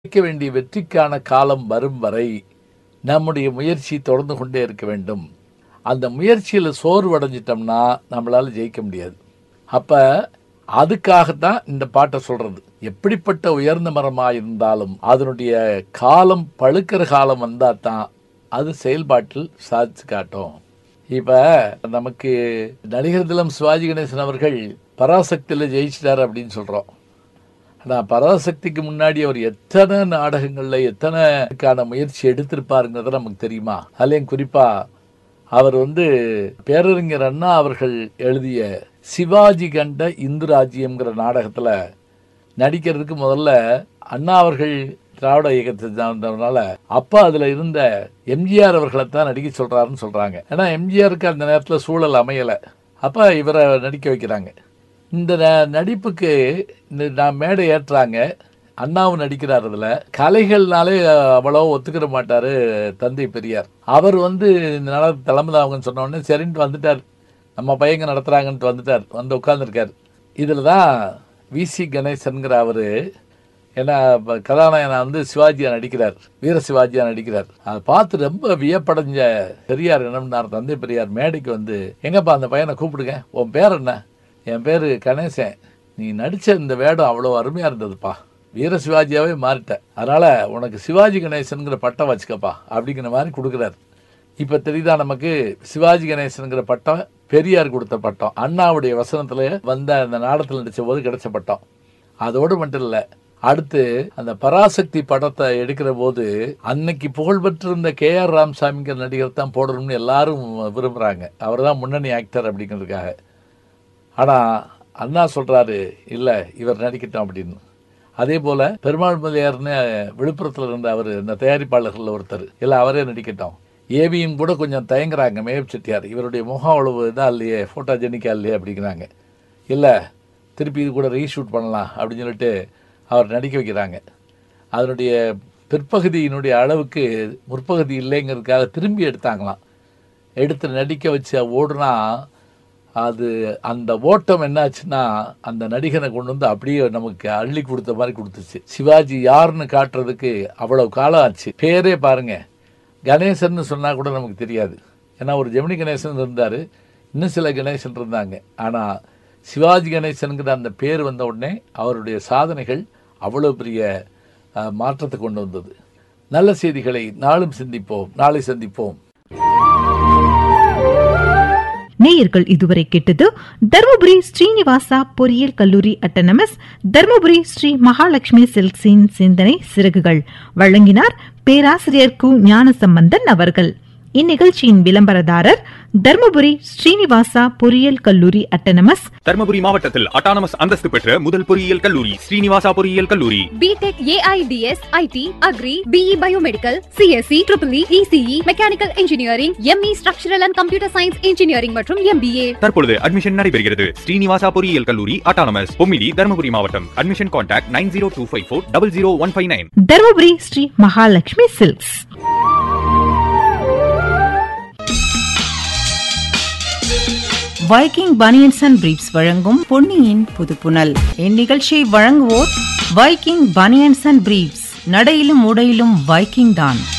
கிடைக்க வேண்டிய வெற்றிக்கான காலம் வரும் வரை நம்முடைய முயற்சி தொடர்ந்து கொண்டே இருக்க வேண்டும் அந்த முயற்சியில் சோர்வடைஞ்சிட்டோம்னா நம்மளால ஜெயிக்க முடியாது அப்ப அதுக்காகத்தான் இந்த பாட்டை சொல்றது எப்படிப்பட்ட உயர்ந்த மரமாக இருந்தாலும் அதனுடைய காலம் பழுக்கிற காலம் வந்தா தான் அது செயல்பாட்டில் சாதிச்சு காட்டும் இப்ப நமக்கு நடிகர் திலம் சிவாஜி கணேசன் அவர்கள் பராசக்தியில் ஜெயிச்சிட்டார் அப்படின்னு சொல்றோம் ஆனால் பராசக்திக்கு முன்னாடி அவர் எத்தனை நாடகங்கள்ல எத்தனைக்கான முயற்சி எடுத்திருப்பாருங்கிறது நமக்கு தெரியுமா அதுலேயும் குறிப்பா அவர் வந்து பேரறிஞர் அண்ணா அவர்கள் எழுதிய சிவாஜி கண்ட இந்து ராஜ்யம்ங்கிற நாடகத்துல நடிக்கிறதுக்கு முதல்ல அண்ணா அவர்கள் திராவிட இயக்கத்தை சார்ந்ததுனால அப்ப அதுல இருந்த எம்ஜிஆர் அவர்களை தான் நடிக்க சொல்றாருன்னு சொல்றாங்க ஏன்னா எம்ஜிஆருக்கு அந்த நேரத்துல சூழல் அமையல அப்ப இவரை நடிக்க வைக்கிறாங்க இந்த ந- நடிப்புக்கு இந்த நான் மேடை ஏற்றுறாங்க அண்ணாவும் நடிக்கிறார் அதுல கலைகள்னாலே அவ்வளோ ஒத்துக்கிற மாட்டாரு தந்தை பெரியார் அவர் வந்து இந்த நாடகத்துக்கு தலைமை தாங்கன்னு சொன்ன உடனே சரின்ட்டு வந்துட்டார் நம்ம பையங்க நடத்துறாங்கன்ட்டு வந்துட்டார் வந்து உட்கார்ந்துருக்கார் இதில் தான் விசி கணேசன்கிற அவரு ஏன்னா இப்ப கதாநாயகனா வந்து சிவாஜியா நடிக்கிறார் வீர சிவாஜியா நடிக்கிறார் அதை பார்த்து ரொம்ப வியப்படைஞ்ச பெரியார் என்ன பண்ணார் தந்தை பெரியார் மேடைக்கு வந்து எங்கப்பா அந்த பையனை கூப்பிடுங்க உன் பேர் என்ன என் பேரு கணேசன் நீ நடிச்ச இந்த வேடம் அவ்வளோ அருமையா இருந்ததுப்பா வீர சிவாஜியாவே மாறிட்ட அதனால உனக்கு சிவாஜி கணேசன்கிற பட்டம் வச்சுக்கப்பா அப்படிங்கிற மாதிரி கொடுக்குறாரு இப்ப தெரியுதா நமக்கு சிவாஜி கணேசன்கிற பட்டம் பெரியார் கொடுத்த பட்டம் அண்ணாவுடைய வசனத்துல வந்த அந்த நாடகத்தில் நடிச்ச போது கிடைச்ச பட்டம் அதோடு மட்டும் இல்ல அடுத்து அந்த பராசக்தி படத்தை எடுக்கிற போது அன்னைக்கு புகழ்பெற்றிருந்த கே ஆர் ராமசாமிங்கிற நடிகர் தான் போடணும்னு எல்லாரும் விரும்புறாங்க அவர் தான் முன்னணி ஆக்டர் அப்படிங்கிறதுக்காக ஆனா அண்ணா சொல்றாரு இல்ல இவர் நடிக்கட்டும் அப்படின்னு அதே போல பெருமாள் மலையார்னு விழுப்புரத்துல இருந்த அவர் இந்த தயாரிப்பாளர்கள் ஒருத்தர் இல்ல அவரே நடிக்கட்டும் ஏவியும் கூட கொஞ்சம் தயங்குறாங்க மேயப் செட்டியார் இவருடைய முகம் அவ்வளவு இதா இல்லையே ஃபோட்டோஜெனிக்கா இல்லையே அப்படிங்கிறாங்க இல்ல திருப்பி இது கூட ரீஷூட் பண்ணலாம் அப்படின்னு சொல்லிட்டு அவர் நடிக்க வைக்கிறாங்க அதனுடைய பிற்பகுதியினுடைய அளவுக்கு முற்பகுதி இல்லைங்கிறதுக்காக திரும்பி எடுத்தாங்களாம் எடுத்து நடிக்க வச்சு ஓடுனா அது அந்த ஓட்டம் என்னாச்சுன்னா அந்த நடிகனை கொண்டு வந்து அப்படியே நமக்கு அள்ளி கொடுத்த மாதிரி கொடுத்துச்சு சிவாஜி யாருன்னு காட்டுறதுக்கு அவ்வளவு காலம் ஆச்சு பேரே பாருங்க கணேசன்னு சொன்னா கூட நமக்கு தெரியாது ஏன்னா ஒரு ஜெமினி கணேசன் இருந்தாரு இன்னும் சில கணேசன் இருந்தாங்க ஆனா சிவாஜி கணேசனுங்கிற அந்த பேர் வந்த உடனே அவருடைய சாதனைகள் அவ்வளவு பெரிய அஹ், மாற்றத்தை கொண்டு வந்தது நல்ல செய்திகளை நாளும் சிந்திப்போம் நாளை சந்திப்போம் நேயர்கள் இதுவரை கேட்டது தருமபுரி ஸ்ரீனிவாசா பொறியியல் கல்லூரி அட்டனமஸ் தருமபுரி ஸ்ரீ மகாலட்சுமி சில்க்ஸின் சிந்தனை சிறகுகள் வழங்கினார் பேராசிரியர் கு ஞானசம்பந்தன் அவர்கள் இந்நிகழ்ச்சியின் விளம்பரதாரர் தருமபுரி ஸ்ரீனிவாசா பொறியியல் கல்லூரி அட்டனமஸ் தர்மபுரி மாவட்டத்தில் அட்டானமஸ் அந்தஸ்து பெற்ற முதல் பொறியியல் கல்லூரி ஸ்ரீனிவாசா பொறியியல் கல்லூரி B Tech AIDS IT agri BE biomedical CSC triple ECE mechanical engineering ME structural and computer science engineering மற்றும் எம்பிஏ தற்பொழுது அட்மிஷன் நடைபெறுகிறது ஸ்ரீனிவாசா பொறியியல் கல்லூரி அட்டானமஸ் பொம்மிடி தர்மபுரி மாவட்டம் admission contact nine zero two five four double zero one five nine Dharmapuri Shri Mahalakshmi silks Viking banians and briefs வழங்கும் பொன்னியின் புதுப்புனல் இந்நிகழ்ச்சியை வழங்குவோர் வைக்கிங் பனியன்ஸ் அண்ட் பிரீப்ஸ் நடையிலும் உடையிலும் வைக்கிங் தான்